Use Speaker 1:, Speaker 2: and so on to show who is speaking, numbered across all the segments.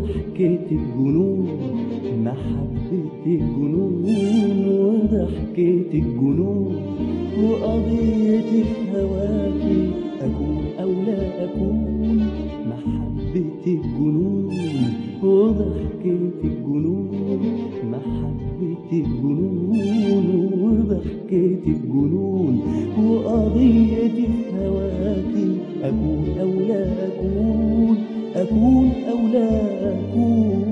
Speaker 1: وضحكة الجنون محبة الجنون وضحكة الجنون وقضية هواكي أكون أو لا أكون محبة الجنون وضحكة الجنون محبة الجنون وضحكة الجنون وقضية هواكي أكون أو لا أكون أكون أو لا أكون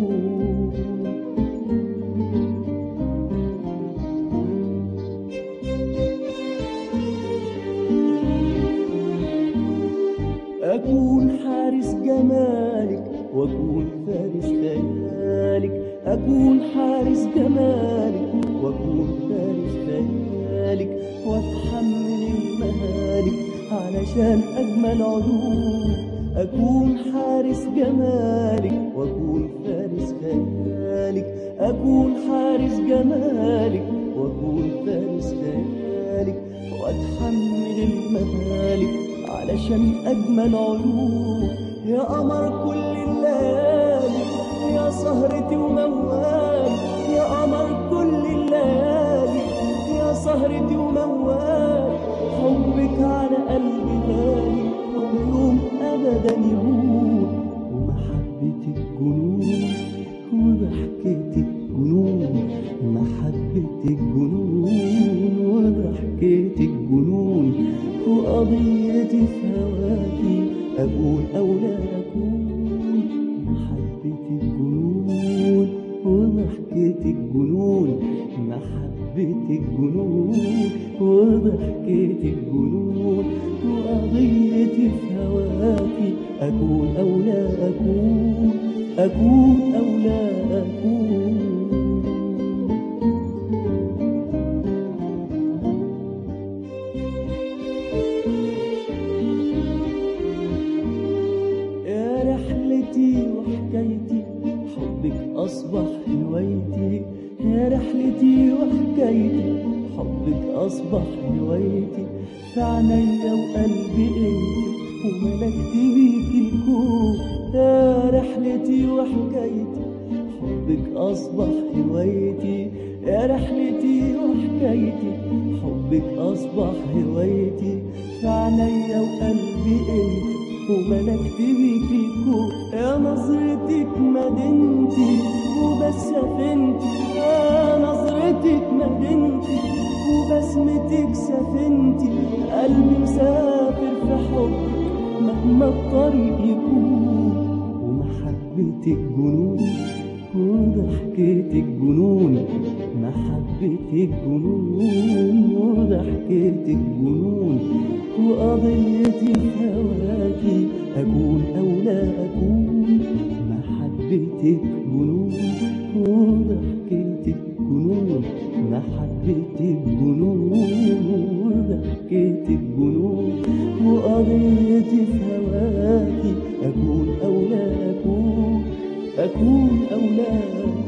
Speaker 1: أكون حارس جمالك وأكون فارس خيالك أكون حارس جمالك وأكون فارس خيالك وأتحمل المهالك علشان أجمل عيون أكون حارس جمالك وأكون فارس خيالك أكون حارس جمالك وأكون فارس خيالك وأتحمل المهالك علشان أجمل عيون يا قمر كل الليالي يا سهرتي وموالي يا قمر كل الليالي يا سهرتي وموالي حبك على قلبي غالي ويوم أبدا يهون ومحبة الجنون وضحكة الجنون محبة الجنون وضحكة الجنون وقضية في هواكي أقول أو لا أكون محبة الجنون وضحكة الجنون محبة الجنون وضحكة الجنون وقضية في هواكي أكون أو لا أكون أكون أو لا أكون يا رحلتي وحكايتي حبك أصبح هوايتي يا رحلتي وحكايتي حبك أصبح هوايتي في عينيا وقلبي انت وملكت بيك الكون يا رحلتي وحكايتي حبك أصبح هوايتي يا رحلتي وحكايتي حبك أصبح هوايتي في عينيا وقلبي انت وملكت بيك الكون يا نظرتك مدينتي وبس سفينتي يا نظرتك مدينتي وبسمتك سفينتي قلبي مسافر في حبك مهما الطريق يكون ومحبة الجنون وضحكة الجنون محبة الجنون وضحكة الجنون وقضيتي في هواكي أكون أو لا أكون محبة الجنون وضحكة الجنون محبة الجنون وضحكة الجنون وقضيتي في هواكي أكون أو لا أكون أكون أو لا أكون